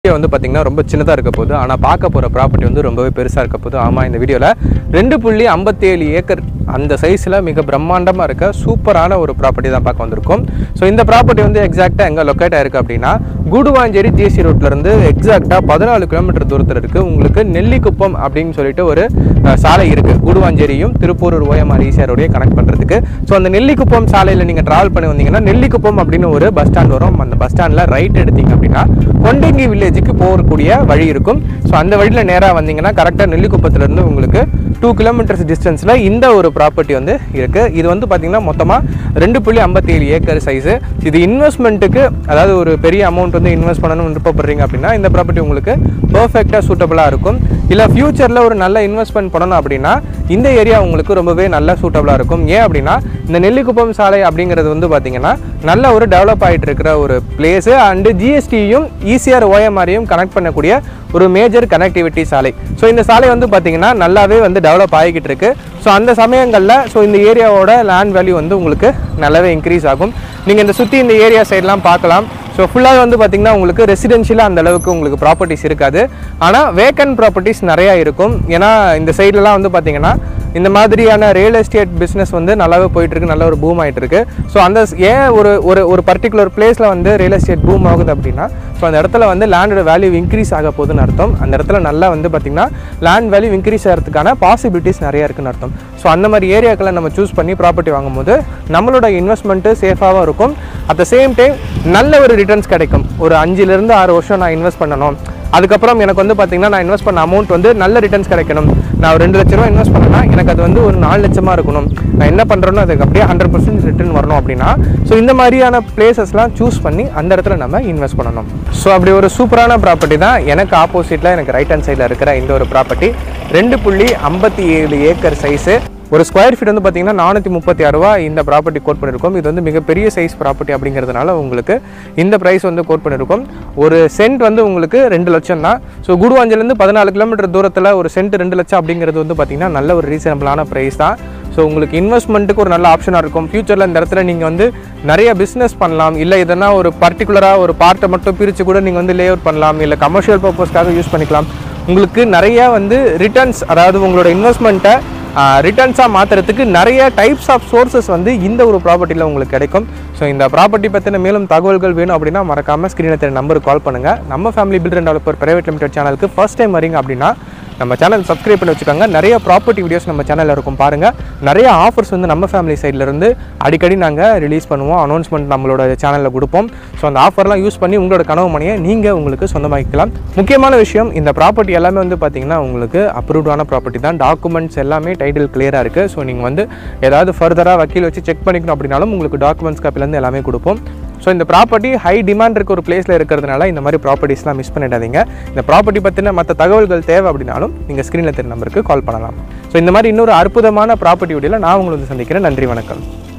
video வந்து பார்த்தீங்கன்னா ரொம்ப சின்னதாக இருக்க போகுது ஆனால் பார்க்க போகிற ப்ராப்பர்ட்டி வந்து ரொம்பவே பெருசாக இருக்க போகுது ஆமாம் இந்த வீடியோவில் ரெண்டு புள்ளி ஐம்பத்தி ஏழு ஏக்கர் அந்த சைஸில் மிக பிரம்மாண்டமாக இருக்க சூப்பரான ஒரு ப்ராப்பர்ட்டி தான் பார்க்க வந்திருக்கோம் ஸோ இந்த ப்ராப்பர்ட்டி வந்து எக்ஸாக்டாக எங்கே லொக்கேட் ஆயிருக்கு அப்படின்னா கூடுவாஞ்சேரி ஜிஎஸ்டி ரோட்லேருந்து எக்ஸாக்டாக பதினாலு கிலோமீட்டர் தூரத்தில் இருக்குது உங்களுக்கு நெல்லிக்குப்பம் அப்படின்னு சொல்லிட்டு ஒரு அஹ், சாலை இருக்குது கூடுவாஞ்சேரியும் திருப்பூர் ஓஎம்ஆர் ஈசிஆரோடைய கனெக்ட் பண்ணுறதுக்கு ஸோ அந்த நெல்லிக்குப்பம் சாலையில் நீங்கள் ட்ராவல் பண்ணி வந்தீங்கன்னா நெல்லிக்குப்பம் அப்படின்னு ஒரு பஸ் ஸ்டாண்ட் வரும் அந்த பஸ் ஸ்டாண்டில் ரைட் எடுத்தீங்க அப்படின்னா கொண்டங்கி வில்லேஜுக்கு போகக்கூடிய வழி இருக்கும் ஸோ அந்த வழியில் நேராக வந்தீங்கன்னா கரெக்டாக நெல்லிக்குப்பத்துலேருந்து உங்களுக்கு டூ கிலோமீட்டர்ஸ் டிஸ்டன்ஸில் இந்த ஒரு ப்ராப்பர்ட்டி வந்து இருக்குது இது வந்து பார்த்திங்கன்னா மொத்தமாக ரெண்டு புள்ளி ஐம்பத்தி ஏழு ஏக்கர் சைஸு இது இன்வெஸ்ட்மெண்ட்டுக்கு அதாவது ஒரு பெரிய அமௌண்ட் வந்து இன்வெஸ்ட் பண்ணணும்னு விருப்பப்படுறீங்க அப்படின்னா இந்த ப்ராப்பர்ட்டி உங்களுக்கு பர்ஃபெக்டாக சூட்டபுளாக இருக்கும் இல்லை ஃப்யூச்சரில் ஒரு நல்ல இன்வெஸ்ட்மெண்ட் பண்ணணும் அப்படின்னா இந்த ஏரியா உங்களுக்கு ரொம்பவே நல்ல சூட்டபுளாக இருக்கும் ஏன் அப்படின்னா இந்த நெல்லிக்குப்பம் சாலை அப்படிங்கிறது வந்து பார்த்திங்கன்னா நல்ல ஒரு டெவலப் ஆகிட்டு இருக்கிற ஒரு பிளேஸு அண்டு ஜிஎஸ்டியும் ஈசிஆர் ஓஎம்ஆரையும் கனெக்ட் பண்ணக்கூடிய ஒரு மேஜர் கனெக்டிவிட்டி சாலை ஸோ இந்த சாலை வந்து பார்த்திங்கன்னா நல்லாவே வந்து டெவலப் ஆகிக்கிட்டு இருக்கு ஸோ அந்த சமயங்களில் ஸோ இந்த ஏரியாவோட லேண்ட் வேல்யூ வந்து உங்களுக்கு நல்லாவே இன்க்ரீஸ் ஆகும் நீங்கள் இந்த சுற்றி இந்த ஏரியா சைட்லாம் பார்க்கலாம் ஸோ ஃபுல்லாக வந்து பார்த்திங்கன்னா உங்களுக்கு ரெசிடென்ஷியலாக அந்த அளவுக்கு உங்களுக்கு ப்ராப்பர்ட்டிஸ் இருக்காது ஆனால் வேக்கன் ப்ராப்பர்ட்டிஸ் நிறையா இருக்கும் ஏன்னா இந்த சைட்லலாம் வந்து பார்த்திங்கன்னா இந்த மாதிரியான ரியல் எஸ்டேட் பிஸ்னஸ் வந்து நல்லாவே போயிட்டு இருக்கு நல்ல ஒரு பூம் ஆயிட்டு இருக்கு ஸோ அந்த ஸ்- ஏன் ஒரு ஒரு ஒரு பர்டிகுலர் பிளேஸில் வந்து ரியல் எஸ்டேட் பூம் ஆகுது அப்படின்னா ஸோ அந்த இடத்துல வந்து லேண்டோட வேல்யூ இன்க்ரீஸ் ஆக போகுதுன்னு அர்த்தம் அந்த இடத்துல நல்லா வந்து பார்த்திங்கன்னா லேண்ட் வேல்யூ இன்க்ரீஸ் ஆகிறதுக்கான பாசிபிலிட்டிஸ் நிறைய இருக்குன்னு அர்த்தம் ஸோ அந்த மாதிரி ஏரியாக்களை நம்ம சூஸ் பண்ணி ப்ராப்பர்ட்டி வாங்கும்போது நம்மளோட இன்வெஸ்ட்மெண்ட்டு சேஃபாகவும் இருக்கும் அட் த சேம் டைம் நல்ல ஒரு ரிட்டர்ன்ஸ் கிடைக்கும் ஒரு அஞ்சுலேருந்து ஆறு வருஷம் நான் இன்வெஸ்ட் பண்ணணும் அதுக்கப்புறம் எனக்கு வந்து பார்த்தீங்கன்னா நான் இன்வெஸ்ட் பண்ண அமௌண்ட் வந்து நல்ல ரிட்டர்ன்ஸ் கிடைக்கணும் நான் ஒரு ரெண்டு லட்ச ரூபா இன்வெஸ்ட் பண்ணேன்னா எனக்கு அது வந்து ஒரு நாலு லட்சமாக இருக்கணும் நான் என்ன பண்ணுறேனோ அதுக்கு அப்படியே ஹண்ட்ரட் பர்சன்ட் ரிட்டர்ன் வரணும் அப்படின்னா ஸோ இந்த மாதிரியான பிளேசஸ்லாம் சூஸ் பண்ணி அந்த இடத்துல நம்ம இன்வெஸ்ட் பண்ணணும் ஸோ அப்படி ஒரு சூப்பரான ப்ராப்பர்ட்டி தான் எனக்கு ஆப்போசிட்டில் எனக்கு ரைட் ஹேண்ட் சைடில் இருக்கிற இந்த ஒரு ப்ராப்பர்ட்டி ரெண்டு புள்ளி ஐம்பத்தி ஏழு ஏக்கர் சைஸு ஒரு ஸ்கொயர் ஃபீட் வந்து பார்த்தீங்கன்னா நானூற்றி முப்பத்தி ஆறு ரூபா இந்த ப்ராப்பர்ட்டி கோட் பண்ணியிருக்கோம் இது வந்து மிகப்பெரிய சைஸ் ப்ராப்பர்ட்டி அப்படிங்கிறதுனால உங்களுக்கு இந்த ப்ரைஸ் வந்து கோட் பண்ணியிருக்கோம் ஒரு சென்ட் வந்து உங்களுக்கு ரெண்டு லட்சம் தான் ஸோ குடுவாஞ்சலேருந்து பதினாலு கிலோமீட்டர் தூரத்தில் ஒரு சென்ட் ரெண்டு லட்சம் அப்படிங்கிறது வந்து பார்த்தீங்கன்னா நல்ல ஒரு ரீசனபிளான ப்ரைஸ் தான் ஸோ உங்களுக்கு இன்வெஸ்ட்மெண்ட்டுக்கு ஒரு நல்ல ஆப்ஷனாக இருக்கும் ஃப்யூச்சரில் இந்த இடத்துல நீங்கள் வந்து நிறைய பிஸ்னஸ் பண்ணலாம் இல்லை எதனா ஒரு பர்டிகுலராக ஒரு பார்ட்டை மட்டும் பிரித்து கூட நீங்கள் வந்து லே அவுட் பண்ணலாம் இல்லை கமர்ஷியல் பர்பஸ்க்காக யூஸ் பண்ணிக்கலாம் உங்களுக்கு நிறைய வந்து ரிட்டர்ன்ஸ் அதாவது உங்களோட இன்வெஸ்ட்மெண்ட்டை ரிட்டர்ன்ஸாக மாற்றுறதுக்கு நிறைய டைப்ஸ் ஆஃப் சோர்சஸ் வந்து இந்த ஒரு ப்ராப்பர்ட்டியில் உங்களுக்கு கிடைக்கும் ஸோ இந்த ப்ராப்பர்ட்டி பற்றின மேலும் தகவல்கள் வேணும் அப்படின்னா மறக்காமல் ஸ்க்ரீனில் தெரிய நம்பருக்கு கால் பண்ணுங்கள் நம்ம family builder and developer private limited சேனலுக்கு ஃபர்ஸ்ட் டைம் வரீங்க அப்படின்னா நம்ம சேனல் சப்ஸ்கிரைப் பண்ணி வச்சுக்கோங்க நிறைய ப்ராப்பர்ட்டி வீடியோஸ் நம்ம சேனலில் இருக்கும் பாருங்கள் நிறைய ஆஃபர்ஸ் வந்து நம்ம ஃபேமிலி சைட்லேருந்து அடிக்கடி நாங்கள் ரிலீஸ் பண்ணுவோம் அனௌன்ஸ்மெண்ட் நம்மளோட சேனலில் கொடுப்போம் ஸோ அந்த ஆஃபர்லாம் யூஸ் பண்ணி உங்களோட கனவு மணியை நீங்கள் உங்களுக்கு சொந்தமாக்கிக்கலாம் முக்கியமான விஷயம் இந்த ப்ராப்பர்ட்டி எல்லாமே வந்து பார்த்தீங்கன்னா உங்களுக்கு அப்ரூவ்டான ப்ராப்பர்ட்டி தான் டாக்குமெண்ட்ஸ் எல்லாமே டைட்டில் கிளியராக இருக்குது ஸோ நீங்கள் வந்து ஏதாவது ஃபர்தராக வக்கீல் வச்சு செக் பண்ணிக்கணும் அப்படின்னாலும் உங்களுக்கு டாக்குமெண்ட்ஸ் காப்பிலேருந்து எல்லாமே கொடுப்போம் ஸோ இந்த ப்ராப்பர்ட்டி ஹை டிமாண்ட் இருக்க ஒரு பிளேஸில் இருக்கிறதுனால இந்த மாதிரி ப்ராப்பர்ட்டிஸ்லாம் மிஸ் பண்ணிடாதீங்க இந்த ப்ராப்பர்ட்டி பற்றின மற்ற தகவல்கள் தேவை அப்படின்னாலும் நீங்கள் ஸ்க்ரீனில் தெரிய நம்பருக்கு கால் பண்ணலாம் ஸோ இந்த மாதிரி இன்னொரு அற்புதமான ப்ராப்பர்ட்டி வீடியோவில் நான் உங்களை வந்து சந்திக்கிறேன் நன்றி வணக்கம்